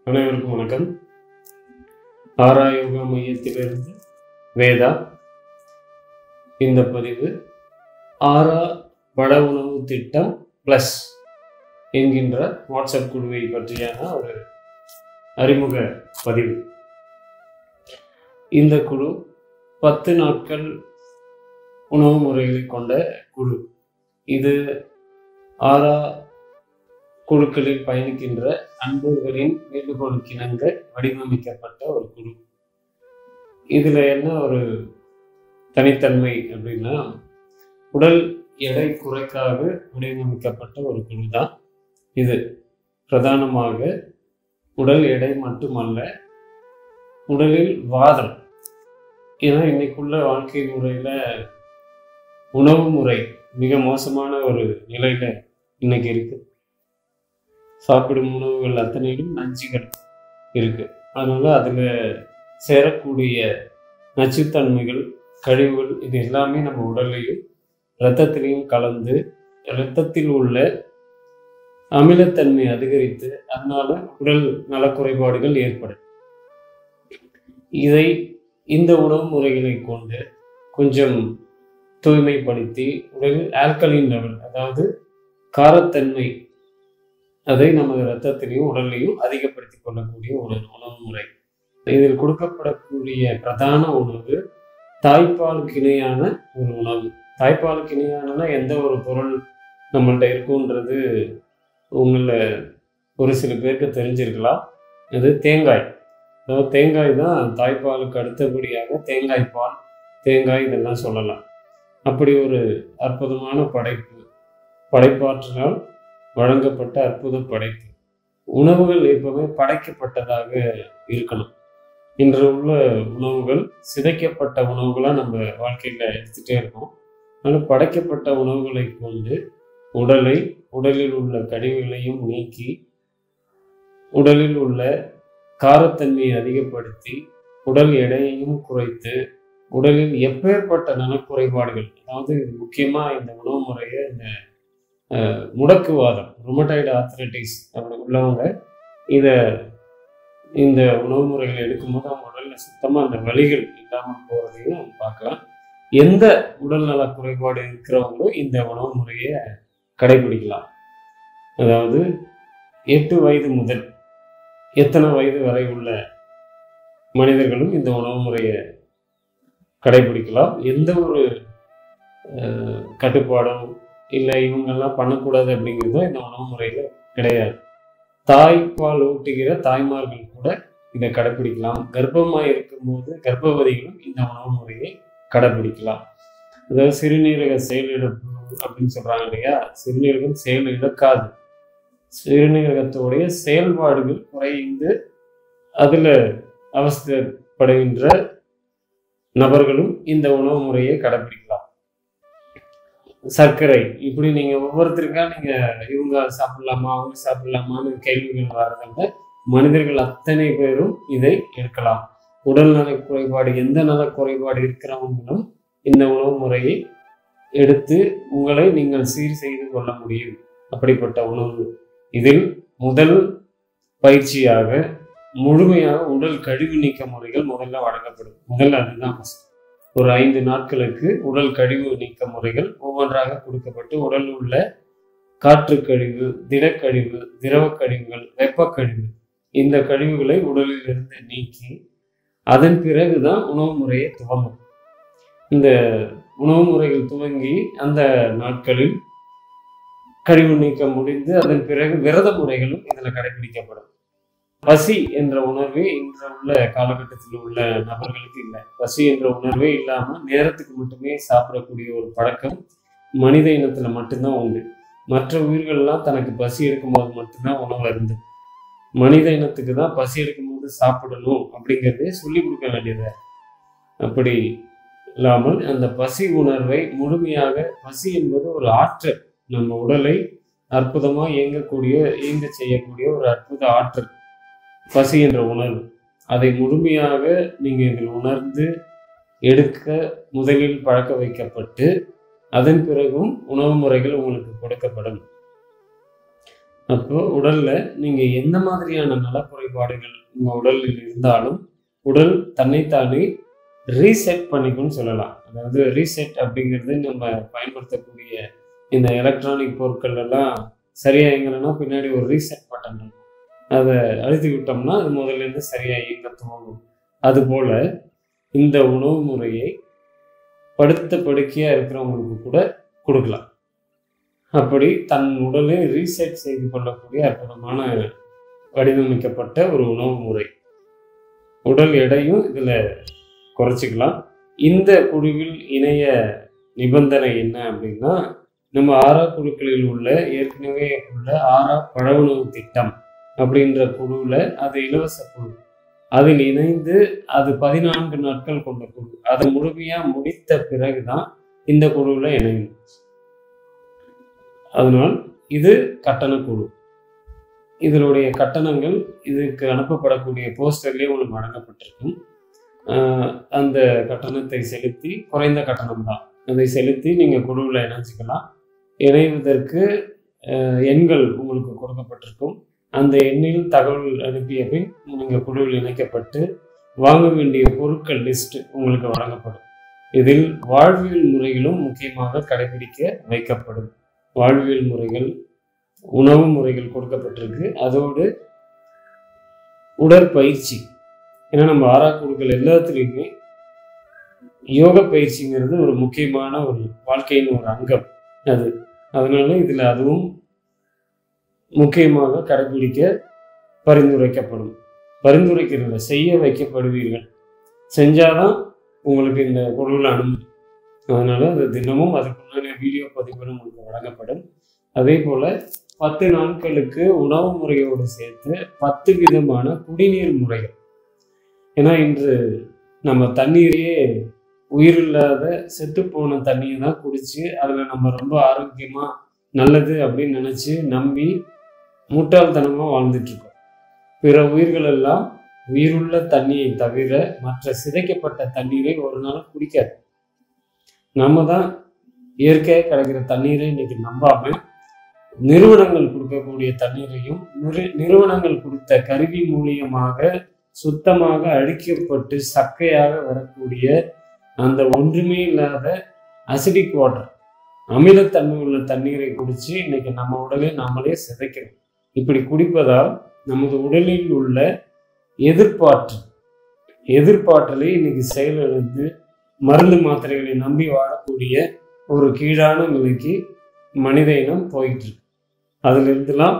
அனைவருக்கும் வணக்கம் ஆரா யோகா மையத்திலிருந்து வேதா இந்த பதிவு ஆரா வட உணவு திட்டம் ப்ளஸ் என்கின்ற வாட்ஸ்அப் குழுவை பற்றியான ஒரு அறிமுக பதிவு இந்த குழு பத்து நாட்கள் உணவு முறைகளை கொண்ட குழு இது ஆரா குழுக்களில் பயணிக்கின்ற அன்பர்களின் வேண்டுகோளுக்கிணங்க வடிவமைக்கப்பட்ட ஒரு குழு இதுல என்ன ஒரு தனித்தன்மை அப்படின்னா உடல் எடை குறைக்காக வடிவமைக்கப்பட்ட ஒரு குழு தான் இது பிரதானமாக உடல் எடை மட்டுமல்ல உடலில் வாதம் ஏன்னா இன்னைக்குள்ள வாழ்க்கை முறையில உணவு முறை மிக மோசமான ஒரு நிலையில இன்னைக்கு இருக்கு சாப்பிடும் உணவுகள் அத்தனையிலும் நஞ்சுகள் இருக்கு அதனால அதுல சேரக்கூடிய நச்சுத்தன்மைகள் கழிவுகள் இது எல்லாமே நம்ம உடல்லையும் இரத்தத்திலையும் கலந்து இரத்தத்தில் உள்ள அமிலத்தன்மை அதிகரித்து அதனால உடல் நலக்குறைபாடுகள் ஏற்படும் இதை இந்த உணவு முறைகளை கொண்டு கொஞ்சம் தூய்மைப்படுத்தி உடலில் ஆல்கலின் லெவல் அதாவது காரத்தன்மை அதை நமது ரத்தத்திலையும் உடல்லையும் அதிகப்படுத்திக் கொள்ளக்கூடிய ஒரு உணவு முறை இதில் கொடுக்கப்படக்கூடிய பிரதான உணவு தாய்ப்பாலுக்கு இணையான ஒரு உணவு தாய்ப்பாலுக்கு இணையானனா எந்த ஒரு பொருள் நம்மள்ட்ட இருக்குன்றது உங்களை ஒரு சில பேருக்கு தெரிஞ்சிருக்கலாம் அது தேங்காய் அதாவது தேங்காய் தான் தாய்ப்பாலுக்கு அடுத்தபடியாக தேங்காய் பால் தேங்காய் இதெல்லாம் சொல்லலாம் அப்படி ஒரு அற்புதமான படைப்பு படைப்பாற்றலால் வழங்கப்பட்ட அற்புத படைப்பு உணவுகள் எப்பவுமே படைக்கப்பட்டதாக இருக்கணும் இன்று உள்ள உணவுகள் சிதைக்கப்பட்ட உணவுகளாக நம்ம வாழ்க்கையில் எடுத்துகிட்டே இருக்கோம் ஆனால் படைக்கப்பட்ட உணவுகளை கொண்டு உடலை உடலில் உள்ள கழிவுகளையும் நீக்கி உடலில் உள்ள காரத்தன்மையை அதிகப்படுத்தி உடல் எடையையும் குறைத்து உடலில் எப்பேற்பட்ட நலக்குறைபாடுகள் அதாவது முக்கியமாக இந்த உணவு முறையை இந்த முடக்குவாதம் ரொமடைடு ஆர்த்தரைட்டிஸ் அப்படி உள்ளவங்க இதை இந்த உணவு முறைகளை எடுக்கும்போது அவங்க உடலில் சுத்தமாக அந்த வலிகள் இல்லாமல் போகிறதையும் பார்க்கலாம் எந்த உடல்நல குறைபாடு இருக்கிறவங்களும் இந்த உணவு முறையை கடைபிடிக்கலாம் அதாவது எட்டு வயது முதல் எத்தனை வயது வரை உள்ள மனிதர்களும் இந்த உணவு முறையை கடைபிடிக்கலாம் எந்த ஒரு கட்டுப்பாடும் இல்லை இவங்கெல்லாம் பண்ணக்கூடாது அப்படிங்கிறதோ இந்த உணவு முறையில் கிடையாது தாய்ப்பால் ஊட்டுகிற தாய்மார்கள் கூட இதை கடைபிடிக்கலாம் கர்ப்பமாக இருக்கும்போது கர்ப்பவதிகளும் இந்த உணவு முறையை கடைபிடிக்கலாம் அதாவது சிறுநீரக செயலிழப்பு அப்படின்னு சொல்றாங்க இல்லையா சிறுநீரகம் செயல் இழக்காது சிறுநீரகத்துடைய செயல்பாடுகள் குறைந்து அதில் அவஸ்தைப்படுகின்ற நபர்களும் இந்த உணவு முறையை கடைபிடிக்கலாம் சர்க்கரை இப்படி நீங்க ஒவ்வொருத்தருக்கா நீங்க இவங்க சாப்பிடலாமா அவங்க சாப்பிடலாமான்னு கேள்விகள் வர்றதால மனிதர்கள் அத்தனை பேரும் இதை எடுக்கலாம் உடல் நல குறைபாடு எந்த நல குறைபாடு இருக்கிறவங்களும் இந்த உணவு முறையை எடுத்து உங்களை நீங்கள் சீர் செய்து கொள்ள முடியும் அப்படிப்பட்ட உணவு இதில் முதல் பயிற்சியாக முழுமையாக உடல் கழிவு நீக்க முறைகள் முதல்ல வழங்கப்படும் முதல்ல அதுதான் ஒரு ஐந்து நாட்களுக்கு உடல் கழிவு நீக்க முறைகள் ஒவ்வொன்றாக கொடுக்கப்பட்டு உடல் உள்ள காற்று கழிவு திடக்கழிவு திரவ கழிவுகள் வெப்பக்கழிவு இந்த கழிவுகளை உடலில் இருந்து நீக்கி அதன் பிறகுதான் உணவு முறையை துவங்கும் இந்த உணவு முறைகள் துவங்கி அந்த நாட்களில் கழிவு நீக்கம் முடிந்து அதன் பிறகு விரத முறைகளும் இதில் கடைபிடிக்கப்படும் பசி என்ற உணர்வே இன்று உள்ள காலகட்டத்தில் உள்ள நபர்களுக்கு இல்லை பசி என்ற உணர்வே இல்லாமல் நேரத்துக்கு மட்டுமே சாப்பிடக்கூடிய ஒரு பழக்கம் மனித இனத்துல மட்டும்தான் உண்டு மற்ற உயிர்கள்லாம் தனக்கு பசி எடுக்கும்போது மட்டும்தான் உணவு அருந்து மனித இனத்துக்கு தான் பசி எடுக்கும்போது சாப்பிடணும் அப்படிங்கிறதே சொல்லி கொடுக்க வேண்டியது அப்படி இல்லாமல் அந்த பசி உணர்வை முழுமையாக பசி என்பது ஒரு ஆற்றல் நம்ம உடலை அற்புதமாக இயங்கக்கூடிய இயங்க செய்யக்கூடிய ஒரு அற்புத ஆற்றல் பசி என்ற உணர்வு அதை முழுமையாக நீங்க இதில் உணர்ந்து எடுக்க முதலில் பழக்க வைக்கப்பட்டு அதன் பிறகும் உணவு முறைகள் உங்களுக்கு கொடுக்கப்படும் அப்போ உடல்ல நீங்க எந்த மாதிரியான நலக்குறைபாடுகள் உங்க உடலில் இருந்தாலும் உடல் தன்னைத்தானே ரீசெட் பண்ணிக்கும்னு சொல்லலாம் அதாவது ரீசெட் அப்படிங்கிறது நம்ம பயன்படுத்தக்கூடிய இந்த எலக்ட்ரானிக் பொருட்கள் எல்லாம் சரியா இயங்கலைன்னா பின்னாடி ஒரு ரீசெட் பட்டன் இருக்கும் அதை அழுத்தி விட்டோம்னா அது முதல்ல இருந்து சரியா இயங்க துவங்கும் அதுபோல இந்த உணவு முறையை படுத்த படுக்கையா இருக்கிறவங்களுக்கு கூட கொடுக்கலாம் அப்படி தன் உடலை ரீசெட் செய்து கொள்ளக்கூடிய அற்புதமான வடிவமைக்கப்பட்ட ஒரு உணவு முறை உடல் எடையும் இதுல குறைச்சிக்கலாம் இந்த குழுவில் இணைய நிபந்தனை என்ன அப்படின்னா நம்ம ஆறா குழுக்களில் உள்ள ஏற்கனவே உள்ள ஆறா பழ உணவு திட்டம் அப்படின்ற குழுவில் அது இலவச குழு அதில் இணைந்து அது பதினான்கு நாட்கள் கொண்ட குழு அதை முழுமையா முடித்த பிறகுதான் இந்த குழுவில் இணையும் அதனால் இது கட்டண குழு இதனுடைய கட்டணங்கள் இதுக்கு அனுப்பப்படக்கூடிய போஸ்டர்லேயே உங்களுக்கு வழங்கப்பட்டிருக்கும் ஆஹ் அந்த கட்டணத்தை செலுத்தி குறைந்த கட்டணம் தான் அதை செலுத்தி நீங்கள் குழுவில் இணைஞ்சிக்கலாம் இணைவதற்கு ஆஹ் எண்கள் உங்களுக்கு கொடுக்கப்பட்டிருக்கும் அந்த எண்ணில் தகவல் அனுப்பிய பின் நீங்கள் குழுவில் இணைக்கப்பட்டு வாங்க வேண்டிய பொருட்கள் லிஸ்ட் உங்களுக்கு வழங்கப்படும் இதில் வாழ்வியல் முறைகளும் முக்கியமாக கடைபிடிக்க வைக்கப்படும் வாழ்வியல் முறைகள் உணவு முறைகள் கொடுக்கப்பட்டிருக்கு அதோடு உடற்பயிற்சி ஏன்னா நம்ம ஆறாக்குழுக்கள் எல்லாத்துலேயுமே யோக பயிற்சிங்கிறது ஒரு முக்கியமான ஒரு வாழ்க்கையின் ஒரு அங்கம் அது அதனால இதில் அதுவும் முக்கியமாக கடைபிடிக்க பரிந்துரைக்கப்படும் பரிந்துரைக்கிறத செய்ய வைக்கப்படுவீர்கள் செஞ்சாதான் உங்களுக்கு இந்த குழுவில் அனுமதி அதனால அது தினமும் அதுக்குண்டான வீடியோ பதிவுகள் உங்களுக்கு வழங்கப்படும் அதே போல பத்து நாட்களுக்கு உணவு முறையோடு சேர்த்து பத்து விதமான குடிநீர் முறைகள் ஏன்னா இன்று நம்ம தண்ணீரையே உயிரில்லாத செத்துப்போன தண்ணியை தான் குடிச்சு அதில் நம்ம ரொம்ப ஆரோக்கியமாக நல்லது அப்படின்னு நினச்சி நம்பி முட்டாள்தனமாக வாழ்ந்துட்டு இருக்கோம் பிற உயிர்கள் எல்லாம் உயிருள்ள தண்ணியை தவிர மற்ற சிதைக்கப்பட்ட தண்ணீரை ஒரு நாள் குடிக்காது நம்ம தான் இயற்கையாக கிடைக்கிற தண்ணீரை இன்னைக்கு நம்பாம நிறுவனங்கள் கொடுக்கக்கூடிய தண்ணீரையும் நிறு- நிறுவனங்கள் கொடுத்த கருவி மூலியமாக சுத்தமாக அழிக்கப்பட்டு சக்கையாக வரக்கூடிய அந்த ஒன்றுமே இல்லாத அசிடிக் வாட்டர் அமிலத்தன்மை உள்ள தண்ணீரை குடிச்சு இன்னைக்கு நம்ம உடலை நாமளே சிதைக்கிறோம் இப்படி குடிப்பதால் நமது உடலில் உள்ள எதிர்ப்பாற்றல் எதிர்ப்பாற்றலை இன்னைக்கு செயலிழந்து மருந்து மாத்திரைகளை நம்பி வாழக்கூடிய ஒரு கீழான நிலைக்கு மனித இனம் போயிட்டு இருக்கு அதுல இருந்துலாம்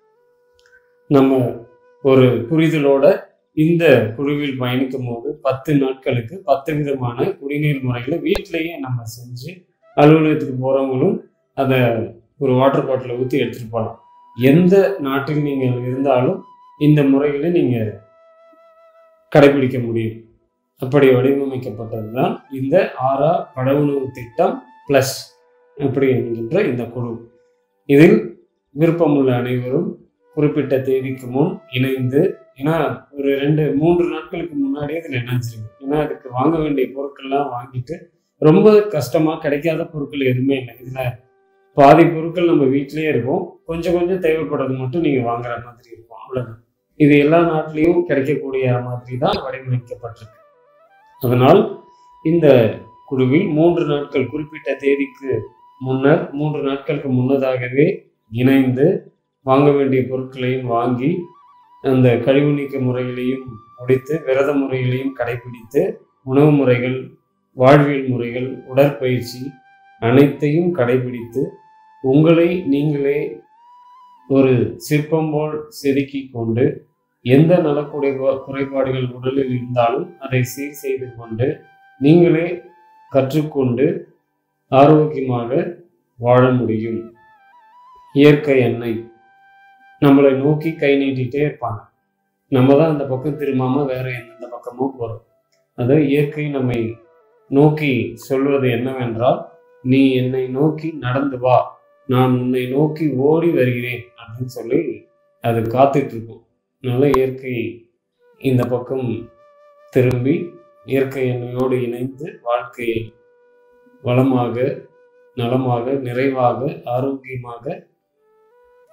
நம்ம ஒரு புரிதலோட இந்த குழுவில் பயணிக்கும் போது பத்து நாட்களுக்கு பத்து விதமான குடிநீர் முறைகளை வீட்டிலேயே நம்ம செஞ்சு அலுவலகத்துக்கு போறவங்களும் அதை ஒரு வாட்டர் பாட்டில ஊற்றி எடுத்துட்டு போகலாம் எந்த நாட்டில் நீங்கள் இருந்தாலும் இந்த முறைகளை நீங்க கடைபிடிக்க முடியும் அப்படி வடிவமைக்கப்பட்டது தான் இந்த ஆறா பட உணவு திட்டம் பிளஸ் அப்படி என்கின்ற இந்த குழு இதில் விருப்பமுள்ள அனைவரும் குறிப்பிட்ட தேதிக்கு முன் இணைந்து ஏன்னா ஒரு ரெண்டு மூன்று நாட்களுக்கு முன்னாடியே இதில் இணைஞ்சிருங்க ஏன்னா அதுக்கு வாங்க வேண்டிய பொருட்கள்லாம் வாங்கிட்டு ரொம்ப கஷ்டமாக கிடைக்காத பொருட்கள் எதுவுமே இல்லை இதில் பாதி பொருட்கள் நம்ம வீட்டிலேயே இருக்கும் கொஞ்சம் கொஞ்சம் தேவைப்படுறது மட்டும் நீங்கள் வாங்குற மாதிரி இருக்கும் அவ்வளோதான் இது எல்லா நாட்டிலையும் கிடைக்கக்கூடிய மாதிரி தான் வடிவமைக்கப்பட்டிருக்கு அதனால் இந்த குழுவில் மூன்று நாட்கள் குறிப்பிட்ட தேதிக்கு முன்னர் மூன்று நாட்களுக்கு முன்னதாகவே இணைந்து வாங்க வேண்டிய பொருட்களையும் வாங்கி அந்த கழிவு நீக்க முறைகளையும் முடித்து விரத முறைகளையும் கடைபிடித்து உணவு முறைகள் வாழ்வியல் முறைகள் உடற்பயிற்சி அனைத்தையும் கடைபிடித்து உங்களை நீங்களே ஒரு சிற்பம் போல் செதுக்கி கொண்டு எந்த நலக்குறை குறைபாடுகள் உடலில் இருந்தாலும் அதை சீர் செய்து கொண்டு நீங்களே கற்றுக்கொண்டு ஆரோக்கியமாக வாழ முடியும் இயற்கை எண்ணெய் நம்மளை நோக்கி கை நீட்டிகிட்டே இருப்பாங்க நம்ம தான் அந்த பக்கம் திரும்பாம வேற எந்தெந்த பக்கமோ போகிறோம் அது இயற்கை நம்மை நோக்கி சொல்வது என்னவென்றால் நீ என்னை நோக்கி நடந்து வா நான் உன்னை நோக்கி ஓடி வருகிறேன் அப்படின்னு சொல்லி அது காத்துட்டு இருக்கும் அதனால இயற்கை இந்த பக்கம் திரும்பி இயற்கை எண்ணெயோடு இணைந்து வாழ்க்கையை வளமாக நலமாக நிறைவாக ஆரோக்கியமாக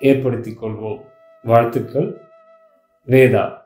ஏற்படுத்திக் கொள்வோம் வாழ்த்துக்கள் வேதா